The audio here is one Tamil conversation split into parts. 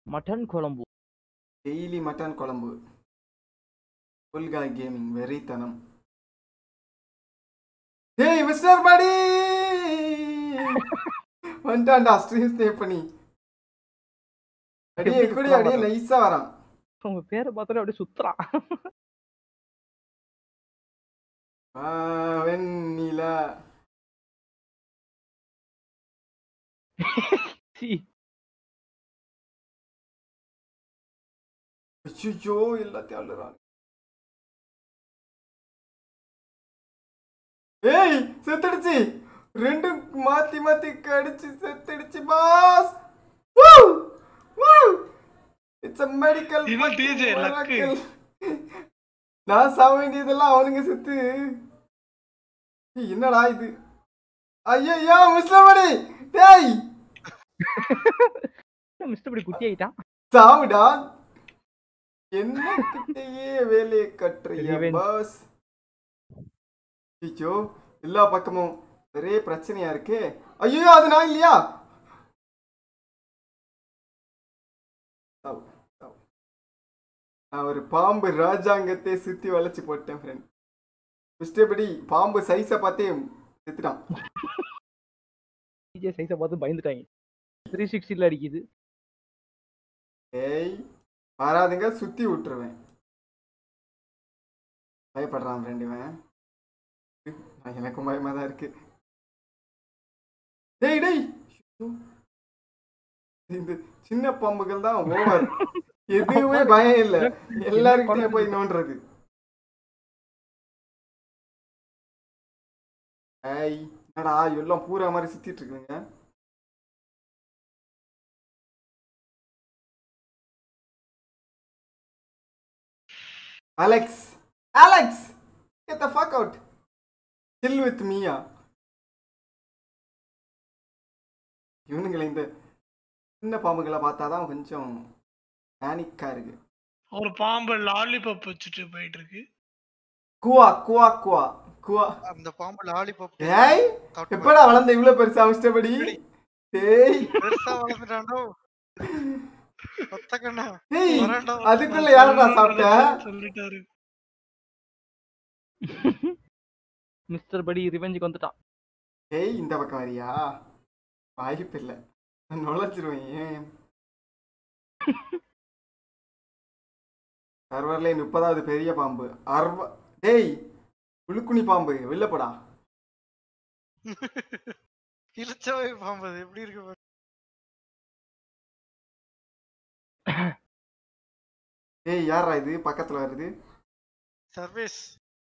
மட்டன் குழம்பு டெய்லி மட்டன் குழம்பு புல்கா கேமிங் வெறித்தனம் ஏய் மிஸ்டர் படி வந்துட்டான்டா ஸ்ட்ரீம் ஸ்டே பண்ணி அடியே எப்படி கூட சுத்தமா அடியே வரான்? நைஸா வரான் உங்க பேரை பார்த்தாலே அப்படியே சுத்துறான் ஆ, வெண்ணிலா சீ, அச்சோ எல்லாத்தையும் அழுறான் ஏய் செத்துடுச்சு ரெண்டும் மாத்தி மாத்தி கடிச்சு செத்துடுச்சு பாஸ் இட்ஸ் a medical இது fucking DJ luck. miracle. நான் சாக வேண்டியதெல்லாம் அவனுங்க செத்து ஏய், என்னடா இது ஐயோ முஸ்லமடி டேய் மிஸ்டர் இப்படி குட்டி ஆயிட்டான் சாவுடா என்ன கிட்டயே வேலையை கட்டுறிய Revenge. பாஸ் ஐயோ எல்லா பக்கமும் ஒரே பிரச்சனையா இருக்கு ஐயோ அது நான் இல்லையா சாவு, சாவு. நான் ஒரு பாம்பு ராஜாங்கத்தை சுத்தி வளைச்சு போட்டேன் ஃப்ரெண்ட் மிஸ்டபடி பாம்பு சைஸை பார்த்தே செத்துட்டான் டிஜே சைஸை பார்த்து பயந்துட்டாங்க த்ரீ சிக்ஸ்டியில் அடிக்குது ஏய் வராதுங்க சுத்தி விட்டுருவேன் பயப்படுறான் ஃப்ரெண்ட் இவன் நான் எனக்கும் பயமா தான் இருக்கு டேய் டேய் ஐயோ. இந்த சின்ன பாம்புகள் தான் ஓவர் எதுவுமே பயம் இல்ல எல்லாருக்கிட்டையும் போய் நோண்டுறது ஏய் என்னடா எல்லாம் பூரா மாதிரி சுத்திட்டு இருக்குங்க Alex Alex get the fuck out chill with மீயா இவனுங்களை இந்த சின்ன பாம்புகளை பார்த்தாதான் கொஞ்சம் பேனிக்கா இருக்கு ஒரு பாம்பு லாலிபப் வச்சுட்டு போயிட்டு இருக்கு குவா குவா குவா குவா அந்த பாம்பு லாலிபாப் ஏய் எப்படா வளர்ந்த இவ்வளவு பெருசா அவஸ்டப்படி டேய் பெருசா வளர்ந்துட்டாண்டோ ஒத்த கண்ணா டேய் வரேன்டா. அதுக்குள்ள யாரடா சாப்பிட்ட சொல்லிட்டாரு மிஸ்டர் படி ரிவெஞ்சுக்கு வந்துட்டான் ஏய் இந்த பக்கம் வரியா வாய்ப்பு இல்லை நான் நுழைச்சிருவேன் ஏன் சர்வர்ல முப்பதாவது பெரிய பாம்பு அறுவ டேய் புழுக்குனி பாம்பு வெளில போடா இழுச்சவை பாம்பு அது எப்படி இருக்கு பாரு. டேய் யாரா இது பக்கத்துல வருது சர்வீஸ்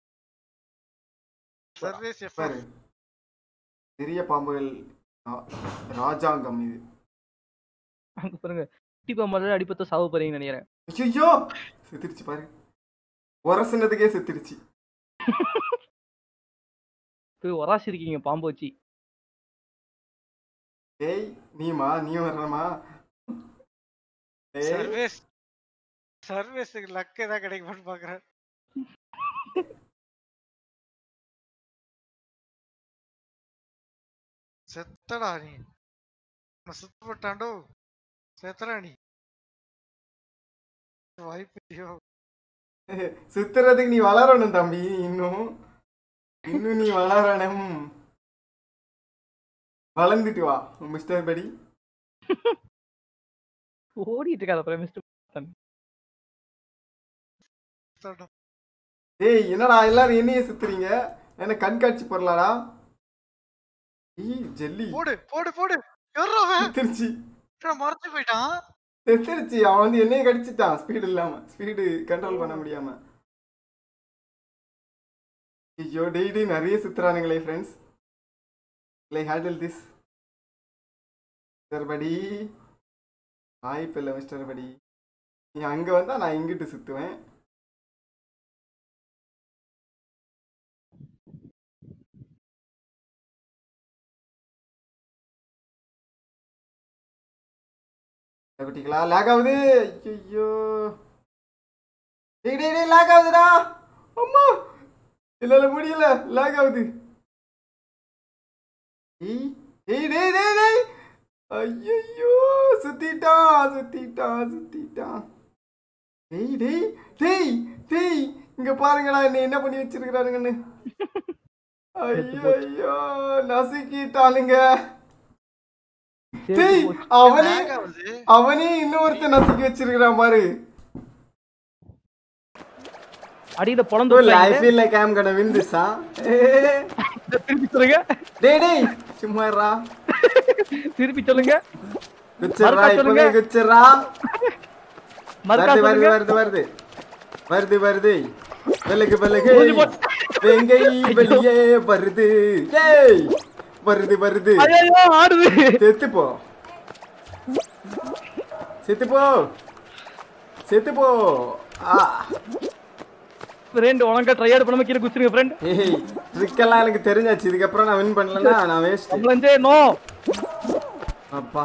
சர்வீஸ் பாரு எஃப்எம் பெரிய பாம்புகள் ரா- ராஜாங்கம் இது அங்க பாருங்க குட்டி பாம்பால அடிப்பத்த சாவு போறீங்கன்னு நினைக்கிறேன் ஐயோ செத்துருச்சு பாரு உரசுனதுக்கே செத்துருச்சு போய் உராசி இருக்கீங்க பாம்பு வச்சு டேய் நீமா நீ வர்றமா டேய் சர்வீஸ் சர்வீஸுக்கு லக் ஏதாவது கிடைக்குமான்னு பாக்குறேன் செத்தடா நீ உன்னை சுத்தப்பட்டாண்டோ செத்தடா நீ வாய்ப்பு இல்லையோ சுத்துறதுக்கு நீ வளரணும் தம்பி இன்னும் இன்னும் நீ வளரணும் வளர்ந்துட்டு வா மிஸ்டர் படி ஓடிட்டு இருக்காத அப்புறம் மிஸ்டர் செத்தடா. ஏய் என்னடா எல்லாரும் என்னையே சுத்துறீங்க என்ன கண்காட்சி பொருளாடா ஈ ஜெல்லி போடு போடு போடு எர்றா அவன் செத்துருச்சு நான் மறைச்சு போயிட்டான் செத்துருச்சு அவன் வந்து என்னையே கடிச்சிட்டான் ஸ்பீடு இல்லாம ஸ்பீடு கண்ட்ரோல் பண்ண முடியாம ஐயோ டெய்லி நிறைய சுத்துறானுங்களே ஃப்ரெண்ட்ஸ் லை ஹேண்டில் திஸ் மிஸ்டர் படி வாய்ப்பு இல்லை மிஸ்டர் படி நீ அங்க வந்தா நான் இங்கிட்டு சுத்துவேன் குட்டிங்களா லேக் ஆகுது ஐயோ டேய் டேய் டேய் லேக் ஆகுதுடா அம்மா இல்ல இல்ல முடியல லேக் ஆகுது ஏய் ஏய் டேய் டேய் டேய் ஐயோ சுத்திட்டான் சுத்திட்டான் சுத்திட்டான் டேய் டேய் டேய் டேய் இங்க பாருங்கடா என்ன என்ன பண்ணி வச்சிருக்கிறாருங்கன்னு ஐயோ நசுக்கிட்டானுங்க டேய் அவனே lag ஆகுது. அவனே இன்னொருத்த நசுக்கி வச்சிருக்கிறான் பாரு அடியில பொழந்து Well, I விட்டுறாங்க. feel like I'm gonna win this, huh? திருப்பி சொல்லுங்க டேய் டேய் சும்மா இருடா திருப்பி சொல்லுங்க குச்சிடுறா மறுக்கா இப்பவே சொல்லுங்க. குச்சிடுறா மறுக்கா வருது வருது சொல்லுங்க வருது வருது வருது வருது வெள்ளக்கு வெள்ளக்கு முடிஞ்சு போச்சு. வெங்கை வெளியே வருது ஏய் வருது வருது ஐயோ ஆடுது செத்து போ செத்து போ செத்து போ ஆ ஃப்ரெண்ட் உனக்கு ட்ரையாடு பண்ணாம கீழே குச்சிருங்க ஃப்ரெண்ட் ஏய் ட்ரிக்கெல்லாம் எனக்கு தெரிஞ்சாச்சு இதுக்கப்புறம் நான் வின் பண்ணலன்னா நான் வேஸ்ட் நம்மளே நோ அப்பா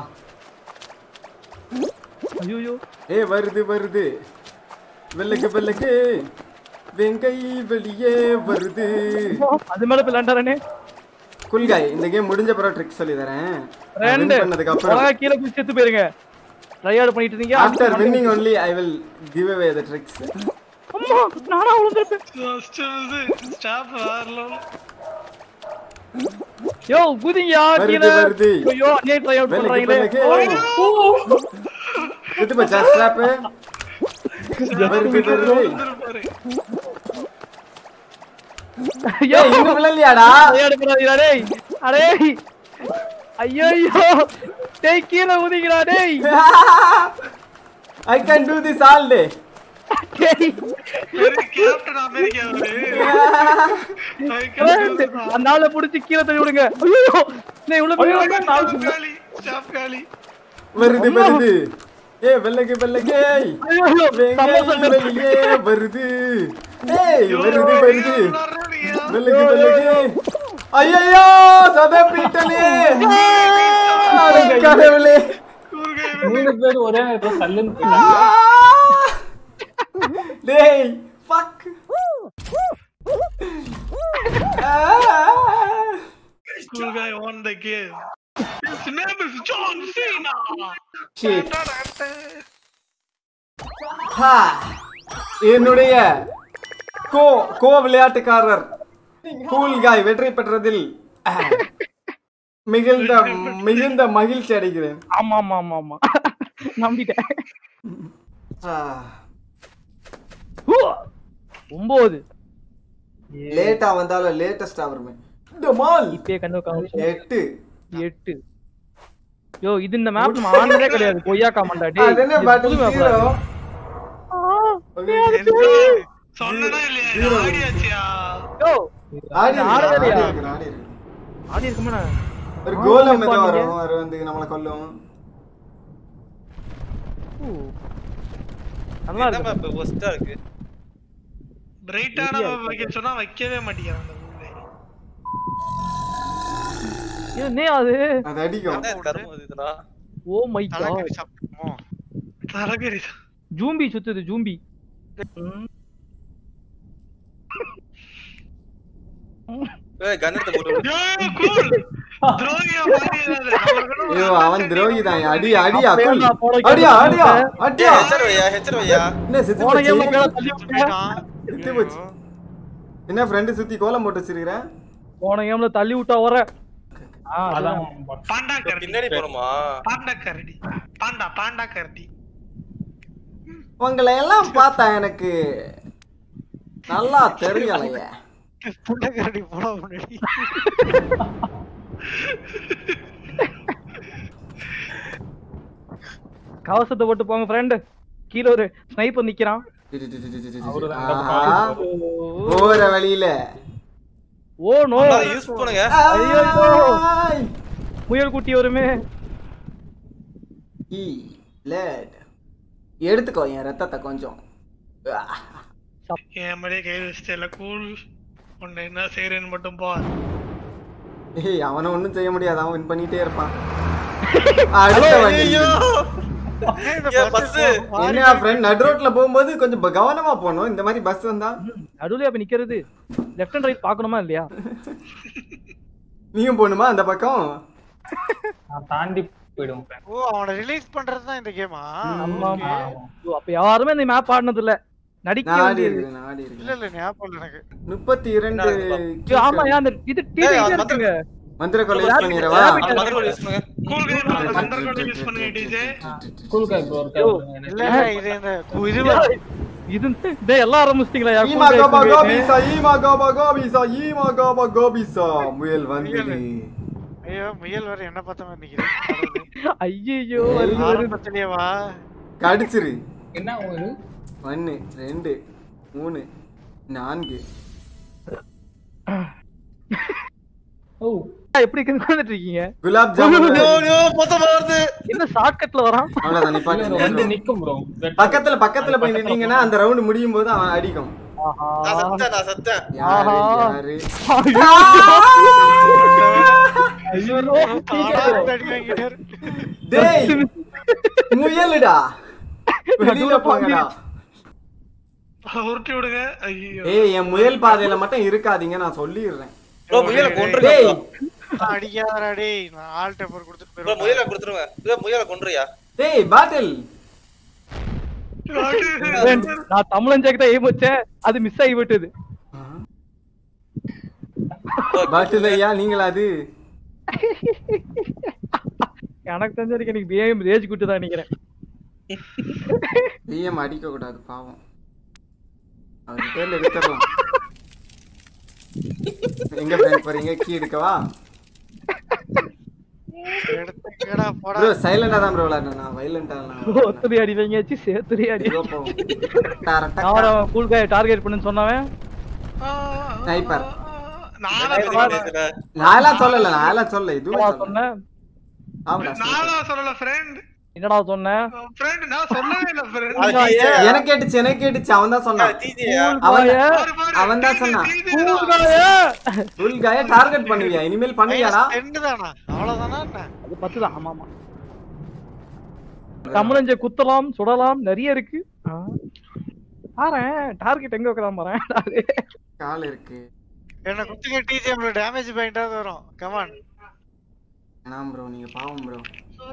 ஐயோ ஏய் வருது வருது வெள்ளக்கு வெள்ளக்கு வெங்கை வெளியே வருது அது மேல போய் லேண்டாரனே குல்காய் இந்த கேம் முடிஞ்ச பிறகு ட்ரிக் சொல்லி தரேன் நான் win ரெண்டு பண்ணதுக்கு அப்புறம் உனக்கு கீழே குச்சி செத்து போயிருங்க ட்ரையாடு பண்ணிட்டு இருந்தீங்க after winning only I will give away the tricks அம்மா நானா விழுந்திருப்பேன் ஸ்டாப் வரல யோ குதிங்கயா வருது, கீழே வருது. ஐயோ அண்ணே ட்ரையாட் வெள்ளக்கு பண்றாங்களே வெள்ளக்கு இது பச்சா ஸ்ட்ராப் வருது வருது பாரு ஐயோ ஏய் இன்னும் விழலையாடா ட்ரையாடு பண்ணாதீங்களா டேய் அடே ஐயோ ஐயோ டேய் கீழே உதிங்கடா டேய் I can do this all day டேய் கேப்டன் அமெரிக்கா அவரு I can do friend, this. அந்த ஆளை புடிச்சு கீழே தள்ளி விடுங்க ஐயோ நான் இவ்வளவு பெரிய ஆளா? நான் Stop காலி ஸ்டாப் காலி வருது வருது ஏய் வெள்ளக்கு வெள்ளக்கு ஐயோ, ஐயோ, சமோசா வெங்கை வெளியே வருது ஏய் வருது வருது வெள்ளக்கு வெள்ளக்கு ஐயோ சதப்பிட்டலே அட கடவுளே மூணு பேர் ஒரே நேரத்துல சல்லுன்னு போயிட்டாங்க டேய் fuck Cool guy won the game. His name is John Cena. shit ஹா என்னுடைய கோ கோ விளையாட்டுக்காரர் கூல் காய் வெற்றி பெற்றதில் அஹ், மிகுந்த மிகுந்த மகிழ்ச்சி அடைகிறேன் ஆமா ஆமா ஆமா ஆமா நம்பிட்டேன் ஊ, ஒன்பது லேட்டா வந்தாலும் லேட்டஸ்டா வருமே டமால் இப்பயே கண்ணு காமிச்சு எட்டு எட்டு யோ இது இந்த மேப் நம்ம ஆனதே கிடையாது கொய்யாக்கா மண்டா அது என்ன பாட்டில் ஜீரோ சொன்னனா இல்லையா இது ஆடியாச்சியா யோ ஆடி ஆடவே இருக்கு, இல்லையா? ஆடி இருக்கு, ஆடி இருக்கு. ஆடி இருக்குமா ஒரு கோலம் ஏதோ வரும் அது வந்து நம்மளை கொல்லும் நல்லா என்ன இருக்கு map worst ஆ இருக்கு பிரைட்டான வைக்க சொன்னா வைக்கவே மாட்டேங்கிறான் அந்த ஊரே. இது என்ன அது அது அடிக்கும் என்ன கருமம் இது இதெல்லாம் ஓ மை தலைக்கறி காட் சாப்பிட்டுமோ தலகரி ஜூம்பி சுத்துது ஜூம்பி ம். ஏய் கன் எடுத்து போட்டு விடு. கூல் துரோகியா மாறிடாத அவர்களும் ஐயோ அவன் துரோகி தான் அடி அடி அப்ப அக்குல் ஏன்டா போன அடியா game அடியா விட்ட? அடியா ஏய் ஹெச்சர் வையா ஹெச்சர் வையா என்ன செத்து போன கேம்ல போச்சு மேல தள்ளி விட்டேன் செத்து போச்சு என்ன ஃப்ரெண்டு சுத்தி கோலம் போட்டு வச்சிருக்கிறேன் போன கேம்ல தள்ளி விட்டா வர ஆ, அதான் அதான். பாண்டா கரடி பின்னாடி போணுமா பாண்டா கரடி பாண்டா பாண்டா கரடி உங்களை எல்லாம் பார்த்தா எனக்கு நல்லா தெரியலையே புண்டக்கரடி போட முன்னாடி கவசத்தை போட்டு போங்க ஃப்ரெண்ட் கீழ ஒரு ஸ்னைப்பர் நிக்கிறான் அவருதான் ஆஹா. போற வழியில ஓ நோ அதை யூஸ் பண்ணுங்க ஐயோ. ஆய். முயல் குட்டி வருமே ஈ, blood. எடுத்துக்கோ என் ரத்தத்தை கொஞ்சம் என் மேலே கை வச்சிட்டல கூல் உன்னை என்ன செய்யறேன்னு மட்டும் பார் ஏய் அவனை ஒண்ணும் செய்ய முடியாது அவன் win பண்ணிட்டே இருப்பான் அடுத்த வண்டி ஐயோ ஏன் பஸ் என்ன ஃப்ரெண்ட் நடு ரோட்ல போகும்போது கொஞ்சம் ப- கவனமா போகணும் இந்த மாதிரி பஸ் வந்தா நடுவுல அப்ப நிக்கிறது லெஃப்ட் அண்ட் ரைட் பார்க்கணுமா இல்லையா நீயும் போகணுமா அந்த பக்கம் நான் தாண்டி போயிடுவோம் friend. ஓ அவனை ரிலீஸ் பண்றது தான் இந்த கேமா ஆமா ஆமா ஐயோ, அப்ப யாருமே இந்த மேப் ஆடினது இல்ல நடிக்க நான் ஆடி வேண்டியது இருக்கிறேன் நான் ஆடி இல்ல இருக்கிறேன் இல்ல ஞாபகம் இல்ல எனக்கு முப்பத்தி இரண்டு ஐயோ, ஆமா ஏன் அந்த இது ஏய், டிவி அது இருக்குங்க மந்திர கொலை யூஸ் பண்ணிடவா அந்த மதர் யூஸ் பண்ணுங்க கூல் கை சந்தர்ப்பத்தை யூஸ் பண்ணுங்க டிஜே Cool guy bro இருக்கா ஐயோ. பாருங்க. இல்ல இல்ல இது இந்த கு- இது வரும். இது டேய் எல்லாம் ஆரம்பிச்சிட்டீங்களா யா ஈமா கோபா கோபிசா ஈமா கோபா கோபிசா ஈமா கோபா கோபிசா முயல் வந்தது ஐயோ முயல் வர என்ன பார்த்த மாதிரி நிக்கிறேன் ஐயோ வருது வருது ஆரம்பத்திலேயேவா கடிச்சிரு என்ன ஒரு ஒன்னு ரெண்டு மூணு நான்கு ஓ எப்படி உட்கார்ந்துட்டு இருக்கீங்க குலாப் ஜாமுன் ஐயோ, ஐயோ, மொத்தமா வருது என்ன ஷார்ட்கட்ல வரான் அவ்வளவுதான் இல்ல, ஒரு வந்து நிப்பாட்டு நிக்கும் ப்ரோ பக்கத்துல பக்கத்துல போய் நின்னீங்கன்னா அந்த ரவுண்ட் முடியும் போது அவன் அடிக்கும் ஆஹா நான் சத்தேன் நான் சத்தேன் யாரு ஆஹா. யாரு ஐயோ தானா அடி வாங்கிட்டாரு டேய் முயலுடா வெளியில போங்கடா உருட்டி விடுங்க ஐயோ ஏய் என் முயல் பாதையில மட்டும் இருக்காதீங்க நான் சொல்லிடுறேன் ப்ரோ முயலை கொன்றுங்க டேய் bro. அடிக்காதடா டேய் நான் ஆல் டெம்பர் கொடுத்துட்டு ப்ரோ போயிருவேன் முயலை கொடுத்துருங்க ப்ரோ முயலை கொன்றியா டேய் பாட்டில் நான் தமிழஞ்சாக்கு தான் எய்ம் வச்சேன் அது மிஸ் ஆகி விட்டது பாட்டில் ஐயா நீங்களா அது எனக்கு தெரிஞ்ச வரைக்கும் எனக்கு பிஏஎம் ரேஜ் குட்டு தான் நினைக்கிறேன் பிஎம் அடிக்க கூடாது பாவம் அவர் பேர்ல எடுத்துடலாம் எங்க ஃப்ரெண்ட் போறீங்க கீ எடுக்கவா எடுத்துக்கடா போடா ப்ரோ சைலண்டா தான் ப்ரோ விளையாடுறேன் நான் வைலண்டா ஒத்துரி அடி வைங்கச்சு சேத்துரி அடி நான் நான் கூல் காய் டார்கெட் பண்ணுன்னு சொன்னவன் Sniper. நானா பேசுற எல்லாம் சொல்லல நான் எல்லாம் சொல்லல இதுவும் என்னடா சொல்லல சொன்னேன் ஆமாடா நானா சொல்லல ஃப்ரெண்ட் என்னடா சொன்னேன் ஃப்ரெண்ட் நான் சொல்லவே இல்ல ஃப்ரெண்ட் அது TJ யா? எனக்கு கேட்டுச்சு எனக்கு கேட்டுச்சு அவன் தான் சொன்னான் TJ யா? அவன் கூல் அவன் தான் சொன்னான் காயே ஃபுல் காய டார்கெட் பண்ணுவியா இனிமேல் பண்ணுவியாடா ரெண்டு தானா அவ்வளவுதானா என்ன அது பத்து தான் ஆமா ஆமா தமிழஞ்ச குத்தலாம் சுடலாம் நிறைய இருக்கு பாறேன் டார்கெட் எங்க வைக்கலாம் பாறேன் கால் இருக்கு என்ன குத்துங்க டிஜிஎம்ல டேமேஜ் பாயிண்டாவது வரும் கமான் வேணாம் ப்ரோ நீங்க பாவம் ப்ரோ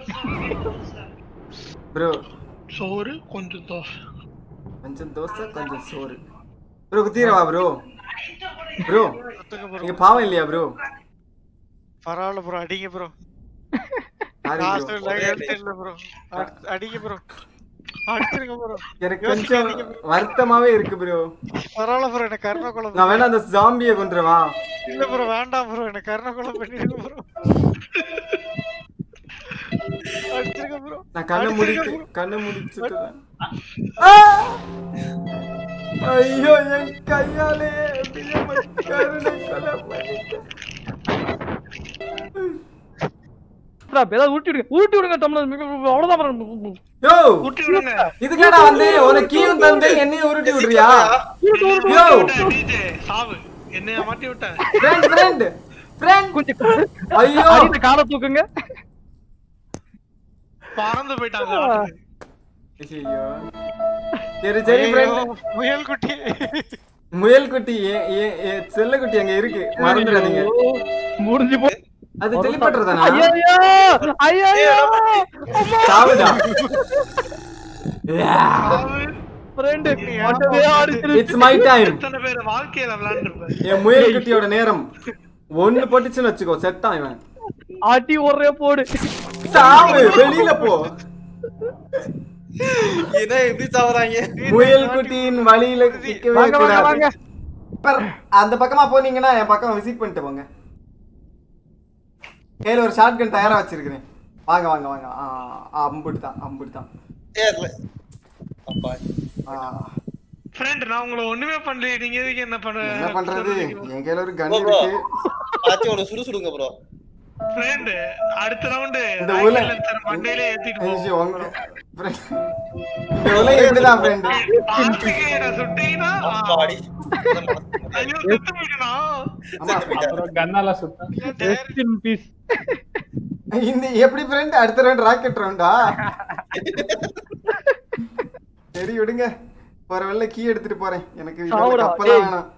ப்ரோ சோறு கொஞ்சம் தோசை கொஞ்சம் தோசை கொஞ்சம் சோறு ப்ரோ குத்திரவா ப்ரோ ப்ரோ குத்துங்க ப்ரோ நீங்க பாவம் இல்லையா ப்ரோ பரவாயில்ல ப்ரோ அடிங்க ப்ரோ சாரி காசு ப்ரோ இல்ல ஹெல்த் இல்ல ப்ரோ அடிங்க ப்ரோ அடிச்சிருங்க ப்ரோ எனக்கு கொஞ்சம் வருத்தமாவே இருக்கு ப்ரோ பரவாயில்ல ப்ரோ என்ன கர்ண கொலை நான் வேணா அந்த ஜாம்பியை கொண்டுருவா இல்ல ப்ரோ வேண்டாம் ப்ரோ என்ன கர்ண கொலை பண்ணிடுங்க ப்ரோ அடிச்சிருங்க ப்ரோ நான் கண்ணை முடித்து கண்ணை முடிச்சுட்டு ஐயோ என் கையாலே கருணை கொலை பண்ணிட்டேன். ஏதாவது ஊட்டி விடுங்க ஊட்டி விடுங்க தமிழ் அவ்வளவுதான் பாருங்க. யோ ஊட்டி விடுங்க இதுக்கடா வந்து உனக்கு கீயும் தந்து என்னையும் உருட்டி விடுறியா யோ டிஜே சாவு என்னைய மாட்டி விட்ட ஃப்ரெண்ட் ஃப்ரெண்ட் ஃப்ரெண்ட் கொஞ்சம் ஐயோ அடியில காலை தூக்குங்க பறந்து போயிட்டாங்க ஐயோ சரி சரி ஐயோ, ஃப்ரெண்ட் முயல் குட்டி முயல் குட்டி ஏ- ஏ- ஏ செல்ல குட்டி அங்க இருக்கு மறந்துடாதீங்க ஐயோ, முடிஞ்சு போ அது தெளிப்பட்டுறதானா ஐயோ ஐயோ சாவுடா ஃப்ரெண்ட் மட்டுமே அடிச்சிரு இட்ஸ் மை டைம் எத்தனை பேர் வாழ்க்கையில விளையாண்டுருப்பேன் என் முயல் குட்டியோட நேரம் ஒண்ணு போட்டுச்சுன்னு வச்சுக்கோ செத்தான் இவன் அடி ஒரே போடு சாவு வெளியில போ என்ன இப்படி சாவுறாங்க முயல் குட்டியின் வழியில நிக்கவே வாங்க வாங்க வாங்க கூடாது பர், அந்த பக்கமா போனீங்கன்னா என் பக்கம் விசிட் பண்ணிட்டு போங்க கையில ஒரு ஷார்ட் கன் தயாரா வச்சிருக்கிறேன் வாங்க வாங்க வாங்க ஆ, ஆ, அம்புட்டு தான் அம்புட்டு தான் ஏறல அப்பா ஆ, ஃப்ரெண்ட் நான் உங்களை ஒண்ணுமே பண்ணல நீங்க எதுக்கு என்ன பண்ண என்ன பண்றது என் கையில ஒரு கன் ப்ரோ ப்ரோ இருக்கு ஆச்சு ஒரு சுடு சுடுங்க ப்ரோ ஃப்ரெண்ட் அடுத்த ரவுண்ட் இந்த உல மண்டையில ஏத்திட்டு போ ஐயோ, உங்க- friend. இந்த உலகம் இப்படிதான் ஃப்ரெண்ட் கார்த்திகேயனை சுட்டீங்கன்னா அப்பாடி ஐயோ செத்து போயிட்டா ஆமா அப்புறம் கண்ணால சுத்தம் ரெஸ்ட் இன் பீஸ் இந்த எப்படி ஃப்ரெண்ட் அடுத்த ரவுண்ட் ராக்கெட் ரவுண்டா சரி விடுங்க போற வெளில கீ எடுத்துட்டு போறேன் எனக்கு இதுல சாவுடா, கப்பலாம் டேய். வேணாம்